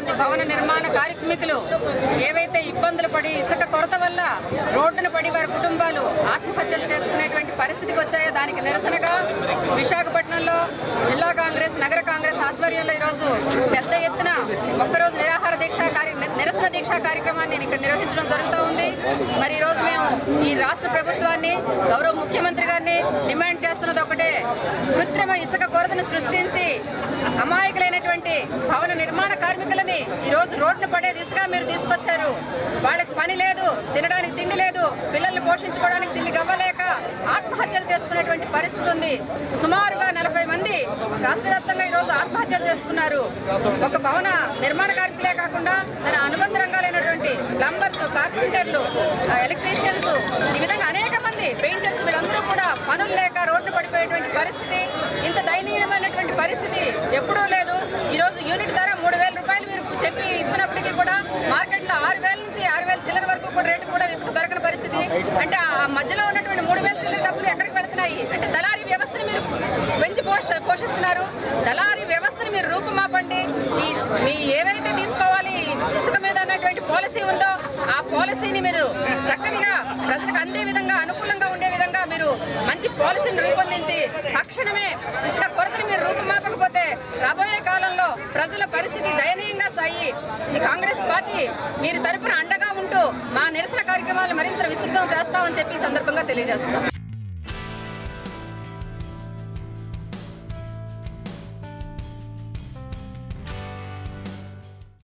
మంది భవన నిర్మాణ కార్మికులు ఏవైతే ఇబ్బందులు పడి ఇసుక కొరత వల్ల రోడ్డున పడి వారి కుటుంబాలు ఆత్మహత్యలు చేసుకునేటువంటి పరిస్థితికి వచ్చాయో దానికి నిరసనగా విశాఖపట్నంలో జిల్లా కాంగ్రెస్ నగర కాంగ్రెస్ ఆధ్వర్యంలో ఈరోజు పెద్ద ఎత్తున ఒక్కరోజు నిరాహార దీక్ష కార్య నిరసన దీక్ష కార్యక్రమాన్ని ఇక్కడ నిర్వహించడం జరుగుతూ ఉంది మరి ఈ రోజు మేము ఈ రాష్ట్ర ప్రభుత్వాన్ని గౌరవ ముఖ్యమంత్రి గారిని డిమాండ్ చేస్తున్నది ఒకటే కృత్రిమ ఇసుక కొరతను సృష్టించి అమాయకులైనటువంటి భవన నిర్మాణ కార్మికులని ఈ రోజు రోడ్డున పడే దిశగా మీరు తీసుకొచ్చారు వాళ్ళకి పని లేదు తినడానికి తిండి లేదు పిల్లల్ని పోషించుకోవడానికి చిల్లి గవ్వలేక ఆత్మహత్యలు చేసుకునేటువంటి పరిస్థితి ఉంది సుమారుగా నలభై మంది రాష్ట్ర వ్యాప్తంగా ఈ రోజు ఆత్మహత్యలు చేసుకున్నారు ఒక భవన నిర్మాణ కార్మికులే కాకుండా దాని అనుబంధ రంగాలైనటువంటి ప్లంబర్స్ కార్పెంటర్లు ఎలక్ట్రీషియన్స్ ఈ విధంగా అనేక మంది పెయింటర్స్ వీళ్ళందరూ కూడా పనులు లేక రోడ్డు పడిపోయేటువంటి పరిస్థితి ఇంత దయనీయమైనటువంటి పరిస్థితి ఎప్పుడూ లేదు ఈ రోజు యూనిట్ ధర మూడు వేల రూపాయలు మీరు చెప్పి ఇస్తున్నప్పటికీ కూడా మార్కెట్లో ఆరు వేల నుంచి ఆరు వేల చిల్లర వరకు కూడా రేటు కూడా ఇసుక దొరకని పరిస్థితి అంటే ఆ మధ్యలో ఉన్నటువంటి మూడు వేల చిల్లర డబ్బులు ఎక్కడికి వెళ్తున్నాయి అంటే దళారీ వ్యవస్థని మీరు పెంచి పోష పోషిస్తున్నారు దళారీ వ్యవస్థని మీరు రూపుమాపండి మీ మీ ఏవైతే తీసుకోవాలి ఇసుక మీద అన్నటువంటి పాలసీ ఉందో ఆ పాలసీని మీరు చక్కనిగా ప్రజలకు అందే విధంగా అనుకూలంగా ఉండే విధంగా మీరు మంచి పాలసీని రూపొందించి తక్షణమే ఇసుక కొరతని మీరు రూపుమాపకపోతే రాబోయే కాలంలో ప్రజల పరిస్థితి దయనీయంగా స్థాయి ఈ కాంగ్రెస్ పార్టీ మీరు తరపున అండగా ఉంటూ మా నిరసన కార్యక్రమాలు మరింత విస్తృతం చేస్తామని చెప్పి ఈ సందర్భంగా తెలియజేస్తున్నాం